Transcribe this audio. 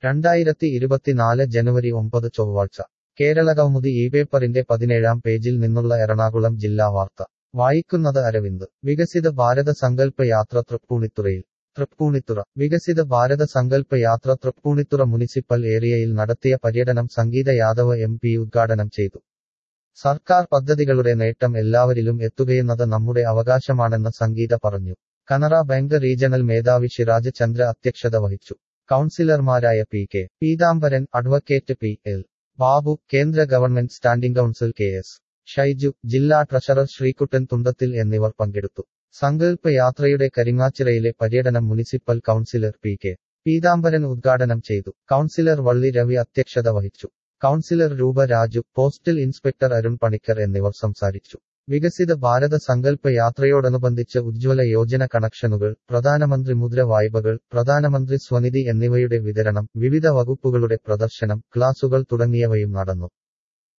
രണ്ടായിരത്തി ഇരുപത്തിനാല് ജനുവരി ഒമ്പത് ചൊവ്വാഴ്ച കേരളകൗമുദി ഈ പേപ്പറിന്റെ പതിനേഴാം പേജിൽ നിന്നുള്ള എറണാകുളം ജില്ലാ വാർത്ത വായിക്കുന്നത് അരവിന്ദ് വികസിത ഭാരത സങ്കല്പ യാത്ര തൃപ്പൂണിത്തുറയിൽ തൃപ്പൂണിത്തുറ വികസിത ഭാരത സങ്കല്പ യാത്ര തൃപ്പൂണിത്തുറ മുനിസിപ്പൽ ഏരിയയിൽ നടത്തിയ പര്യടനം സംഗീത യാദവ് എം പി ഉദ്ഘാടനം ചെയ്തു സർക്കാർ പദ്ധതികളുടെ നേട്ടം എല്ലാവരിലും എത്തുകയെന്നത് നമ്മുടെ അവകാശമാണെന്ന് സംഗീത പറഞ്ഞു കനറ ബാങ്ക് റീജണൽ മേധാവി ഷിറാജ് ചന്ദ്ര അധ്യക്ഷത വഹിച്ചു കൗൺസിലർമാരായ P K Peethambaran advocate P L Babu കേന്ദ്ര government standing council K S Shyju ജില്ലാ ട്രഷറർ ശ്രീകുട്ടൻ തുണ്ടത്തിൽ എന്നിവർ പങ്കെടുത്തു സങ്കല്പ യാത്രയുടെ കരിങ്ങാച്ചിറയിലെ പര്യടനം municipal councillor P K Peethambaran ഉദ്ഘാടനം ചെയ്തു കൗൺസിലർ വള്ളി രവി അധ്യക്ഷത വഹിച്ചു councillor Roopa Raju postal inspector Arun Panicker എന്നിവർ സംസാരിച്ചു വികസിത ഭാരത സങ്കല്പ യാത്രയോടനുബന്ധിച്ച് ഉജ്ജ്വല യോജന കണക്ഷനുകൾ പ്രധാനമന്ത്രി മുദ്ര വായ്പകൾ പ്രധാനമന്ത്രി സ്വനിധി എന്നിവയുടെ വിതരണം വിവിധ വകുപ്പുകളുടെ പ്രദർശനം ക്ലാസുകൾ തുടങ്ങിയവയും നടന്നു